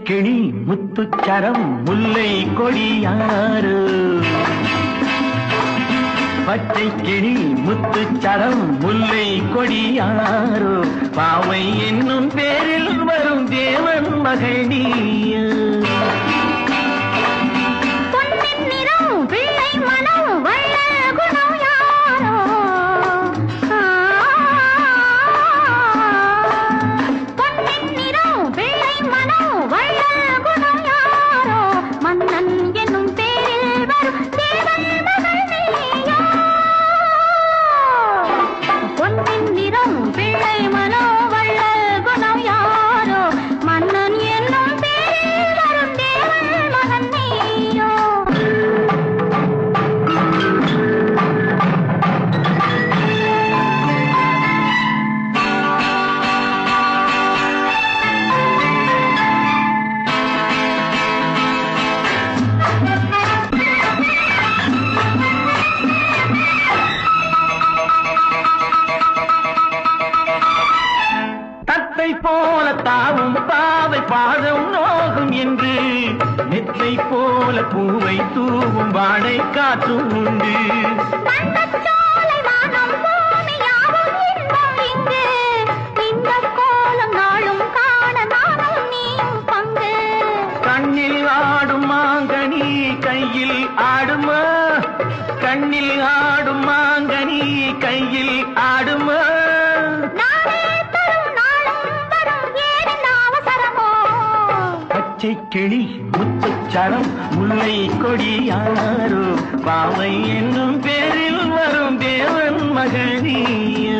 கிளி முத்துச்சரம் முல்லை கொடியாறு பச்சை கிளி முத்துச்சரம் முல்லை கொடியாறு பாவை என்னும் பேரில் வரும் தேவன் மகள் நீயு. பொன்னின் நிறம் பிள்ளை மனம் வள்ள குணம் யாரோ ஆ. பொன்னின் நிறம் பிள்ளை மனம் வள்ள குணம் யாரோ மன்னன் என்னும் பேரில் வரும் தேவன் மகள் நீயோ பொன்னின் நிறம் பிள்ளை மனோ வள்ள குணம் யாரோ மன்னன் என்னும் பேரில் வரும் தேவன் மகன் நீயோ தத்தை போல தாவும் பாவை பாதம் நோகும் என்று நெத்தை போல பூவை தூவும் வாடை காற்றும் உண்டு வண்ணச்சோலை வானம் பூமி யாவும் இன்பம் இங்கு இன்பக் கோலம் நாளும் காண நானும் நீயும் பங்கு கண்ணில் ஆடும் மாங்கனி கையில் ஆடுமா கண்ணில் ஆடும் மாங்கனி கையில் ஆடுமா நானே தரும் நாளும் வரும் ஏன் அவசரமோ பச்சை கிளி முத்துச்சரம் முல்லை கொடியாரோ பாவை என்னும் பேரில் வரும் தேவன் மகனியோ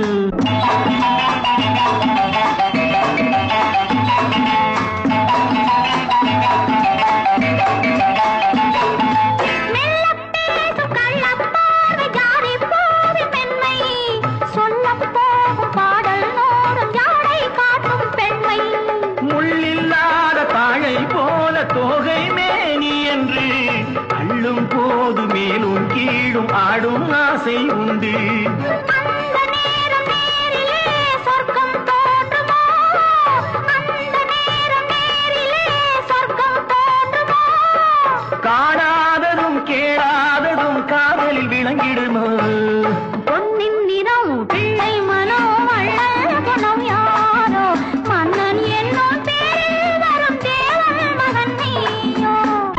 மெல்லப் பேசும் கள்ளப்பார்வை ஜாரிப் போகும் மென்மை. சொல்லப் போகும் பாடல் நூறும் யாழை காட்டும் பெண்மை. முள்ளில்லாத தாழை போல தோகை மேனி என்று அள்ளும் போது மேலும் கீழும் ஆடும் ஆசை உண்டு அந்த நேரம் நேரிலே சொர்க்கம் தோன்றுமோ? அந்த நேரம் நேரிலே சொர்க்கம் தோன்றுமோ? காணாததும் கேளாததும் காதலில் விளங்கிடுமோ பொன்னின் நிறம் பிள்ளை மனோ வள்ளல் குணம் யாரோ மன்னன் என்னும் பேரில் வரும் தேவன் மகன் நீயோ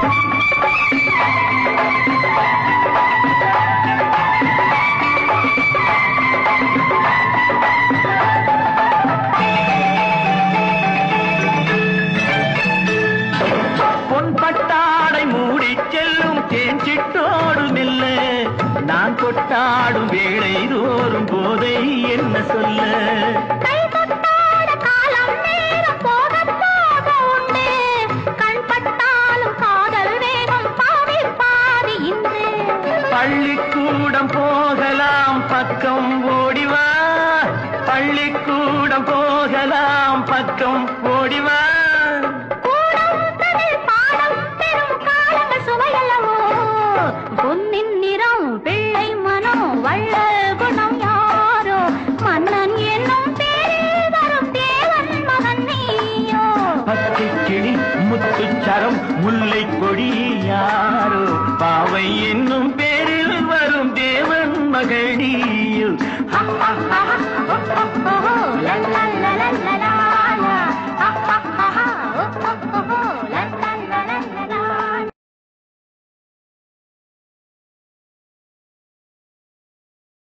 பொன் பட்டாடை மூடி செல்லும் தேன் சிட்டோடு மெல்ல நான் கொட்டாடும் வேளை தோறும் போதை என்ன சொல்ல கை தொட்டாட காலம் நேரம் போக போக உண்டு கண் பட்டாலும் காதல் வேகம் பாதி பாதி இன்று பள்ளிக்கூடம் போகலாம் பக்கம் ஓடிவா பள்ளிக்கூடம் போகலாம் பக்கம் ஓடிவா கூடம் தமிழ் பாடம் பெரும் காலங்கள் சுவையல்லவோ பொன்னின் நிறம் பிள்ளை மனம் வள்ளல் குணம் யாரோ மன்னன் என்னும் பேரில் வரும் தேவன் மகன் நீயோ பச்சை கிளி முத்துச்சரம் முல்லை கொடி யாரோ பாவை என்னும் பேரில் வரும் தேவன் மகனியோ லல்லா